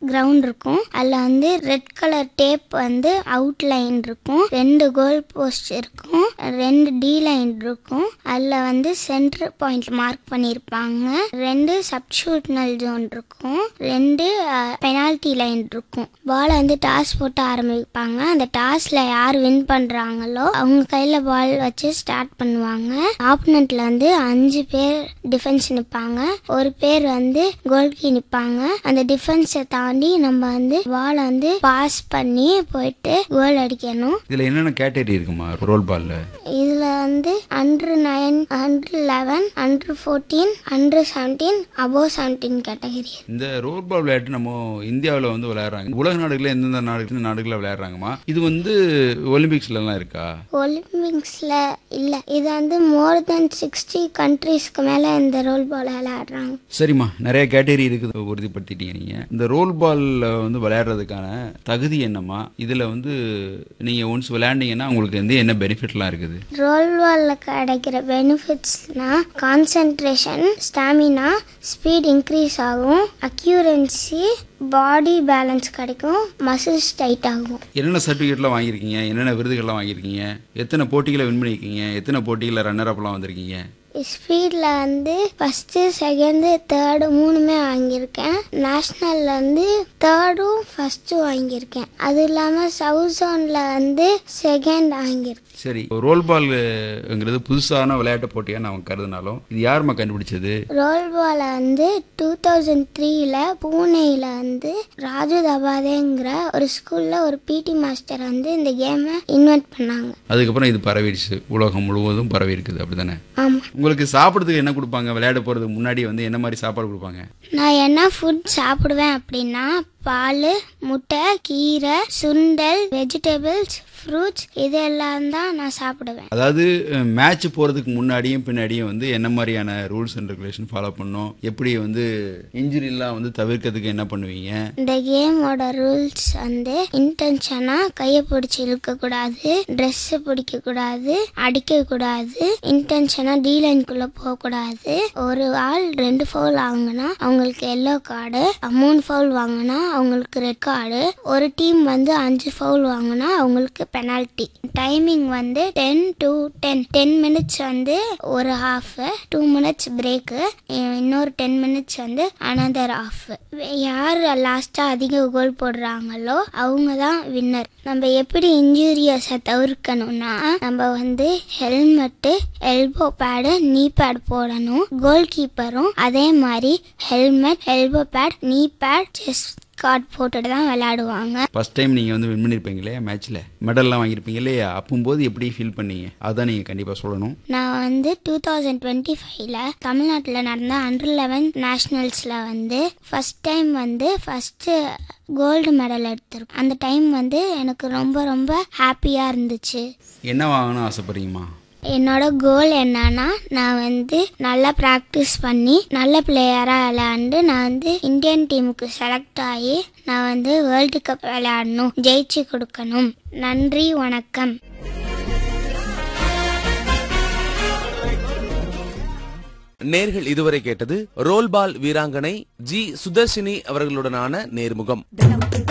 ground இருக்கும் அதில் வந்து ரெட் கலர் டேப் வந்து அவுட்லைன் இருக்கும் ரெண்டு கோல் போஸ்ட் இருக்கும் ரெண்டு டி லைன் இருக்கும் அதில் வந்து சென்டர் பாயிண்ட் மார்க் பண்ணியிருப்பாங்க ரெண்டு சப்ஷூட்னல் ஜோன் இருக்கும் ரெண்டு பெனால்டி லைன் இருக்கும் பாலை வந்து டாஸ் போட்டு ஆரம்பிப்பாங்க அந்த டாஸ்ல யார் வின் பண்றாங்களோ அவங்க கையில பால் வச்சு ஸ்டார்ட் பண்ணுவாங்க ஆப்போனண்ட்ல வந்து அஞ்சு பேர் டிஃபென்ஸ் நிப்பாங்க ஒரு பேர் வந்து கோல்கி நிப்பாங்க அந்த டிஃபென்ஸை தாண்டி நம்ம வந்து பாலை வந்து பாஸ் பண்ணி போயிட்டு கோல் அடிக்கணும் இதுல என்னென்ன கேட்டகரி இருக்குமா ரோல் பால்ல இதுல வந்து under nine under eleven under fourteen under seventeen above seventeen category இந்த ரோல் பால் விளையாட்டு நம்ம இந்தியாவில் வந்து விளையாடுறாங்க உலக நாடுகளில் எந்தெந்த நாடுகள் நாடுகளில் விளையாடுறாங்கம்மா இது வந்து ஒலிம்பிக்ஸ்ல எல்லாம் இருக்கா ஒலிம்பிக்ஸ்ல இல்ல இது வந்து மோர் தென் சிக்ஸ்டி கண்ட்ரீஸ்க்கு மேல இந்த ரோல் பால் விளையாடுறாங்க சரிம்மா நிறைய கேட்டகரி இருக்குது உறுதிப்படுத்திட்டீங்க நீங்க இந்த ரோல் பால்ல வந்து விளையாடுறதுக்கான தகுதி என்னம்மா இதுல வந்து நீங்க ஒன்ஸ் விளையாண்டீங்கன்னா உங்களுக்கு வந்து என்ன பெனிஃபிட்லாம் இருக்குது ரோல் பால்ல கிடைக்கிற பெனிஃபிட்ஸ்னா கான்சென்ட்ரேஷன் ஸ்டாமினா ஸ்பீட் இன்க்ரீஸ் ஆகும் அக்யூரன்சி பாடி பேலன்ஸ் கிடைக்கும் மசில்ஸ் டைட் ஆகும் என்னென்ன சர்டிஃபிகேட்லாம் வாங்கியிருக்கீங்க என்னென்ன விருதுகள்லாம் வாங்கியிருக்கீங்க எத்தனை போட்டிகளை வின் பண்ணியிருக்கீங்க எத்தனை போட்டிகளில் ரன்னர் அப்லாம் வந்திருக்கீங்க ஸ்பீடில் வந்து ஃபஸ்ட்டு செகண்டு தேர்டு மூணுமே வாங்கியிருக்கேன் நேஷ்னலில் வந்து தேர்டும் ஃபஸ்ட்டும் வாங்கியிருக்கேன் அது இல்லாமல் சவுத் ஜோனில் வந்து செகண்ட் வாங்கியிருக்கேன் சரி ரோல் பால்ங்கிறது புதுசான விளையாட்டு போட்டியாக நான் கருதுனாலும் இது யாரும்மா கண்டுபிடிச்சது ரோல் பாலை வந்து டூ தௌசண்ட் த்ரீல பூனேயில் வந்து ராஜு தபாதேங்கிற ஒரு ஸ்கூலில் ஒரு பிடி மாஸ்டர் வந்து இந்த கேமை இன்வைட் பண்ணாங்க அதுக்கப்புறம் இது பரவிடுச்சு உலகம் முழுவதும் பரவி இருக்குது அப்படிதானே ஆமாம் உங்களுக்கு சாப்பிட்றதுக்கு என்ன கொடுப்பாங்க விளையாட போகிறதுக்கு முன்னாடி வந்து என்ன மாதிரி சாப்பாடு கொடுப்பாங்க நான் என்ன ஃபுட் சாப்பிடுவேன் அப்படின்னா பால் முட்டை கீரை சுண்டல் வெஜிடபிள்ஸ் ஃப்ரூட்ஸ் இதெல்லாம் தான் நான் சாப்பிடுவேன் அதாவது மேட்ச் போகிறதுக்கு முன்னாடியும் பின்னாடியும் வந்து என்ன மாதிரியான ரூல்ஸ் அண்ட் ரெகுலேஷன் ஃபாலோ பண்ணணும் எப்படி வந்து இன்ஜுரிலாம் வந்து தவிர்க்கிறதுக்கு என்ன பண்ணுவீங்க இந்த கேமோட ரூல்ஸ் வந்து இன்டென்ஷனாக கையை பிடிச்சி இழுக்கக்கூடாது ட்ரெஸ்ஸை பிடிக்கக்கூடாது அடிக்கக்கூடாது இன்டென்ஷனாக டி லைனுக்குள்ளே போகக்கூடாது ஒரு ஆள் ரெண்டு ஃபவுல் வாங்கினா அவங்களுக்கு எல்லோ கார்டு மூணு ஃபவுல் வாங்கினா அவங்களுக்கு ரெட் கார்டு ஒரு டீம் வந்து அஞ்சு ஃபவுல் வாங்கினா அவங்களுக்கு பெனால்ட்டி டைமிங் வந்து ten to ten ten minutes வந்து ஒரு ஹாஃப் டூ மினிட்ஸ் பிரேக்கு இன்னொரு டென் மினிட்ஸ் வந்து அனதர் ஆஃப் யார் லாஸ்ட்டாக அதிக கோல் போடுறாங்களோ அவங்க தான் வின்னர் நம்ம எப்படி இன்ஜூரியஸை தவிர்க்கணும்னா நம்ம வந்து helmet elbow pad knee pad போடணும் கோல் கீப்பரும் அதே மாதிரி helmet elbow pad knee pad chest guard போட்டுட்டு தான் விளையாடுவாங்க ஃபர்ஸ்ட் டைம் நீங்கள் வந்து வின் பண்ணியிருப்பீங்க இல்லையா மேட்ச்சில் மெடல்லாம் வாங்கியிருப்பீங்க இல்லையா அப்போம்போது எப்படி ஃபீல் பண்ணீங்க அதான் நீங்கள் கண்டிப்பாக சொல்லணும் நான் வந்து டூ தௌசண்ட் டுவெண்ட்டி ஃபைவ்ல தமிழ்நாட்டில் நடந்த அண்டர் லெவன் நேஷ்னல்ஸில் வந்து ஃபஸ்ட் டைம் வந்து ஃபஸ்ட்டு கோல்டு மெடல் எடுத்திருக்கேன் அந்த டைம் வந்து எனக்கு ரொம்ப ரொம்ப ஹாப்பியாக இருந்துச்சு என்ன வாங்கணும்னு ஆசைப்படுறீங்கம்மா என்னோட கோல் என்னன்னா நான் வந்து நல்லா ப்ராக்டிஸ் பண்ணி நல்ல பிளேயராக விளையாண்டு நான் வந்து இந்தியன் டீமுக்கு செலக்ட் ஆகி நான் வந்து வேர்ல்டு கப் விளையாடணும் ஜெயிச்சு கொடுக்கணும் நன்றி வணக்கம் நேர்கள் இதுவரை கேட்டது ரோல்பால் வீராங்கனை ஜி சுதர்ஷினி அவர்களுடனான நேர்முகம்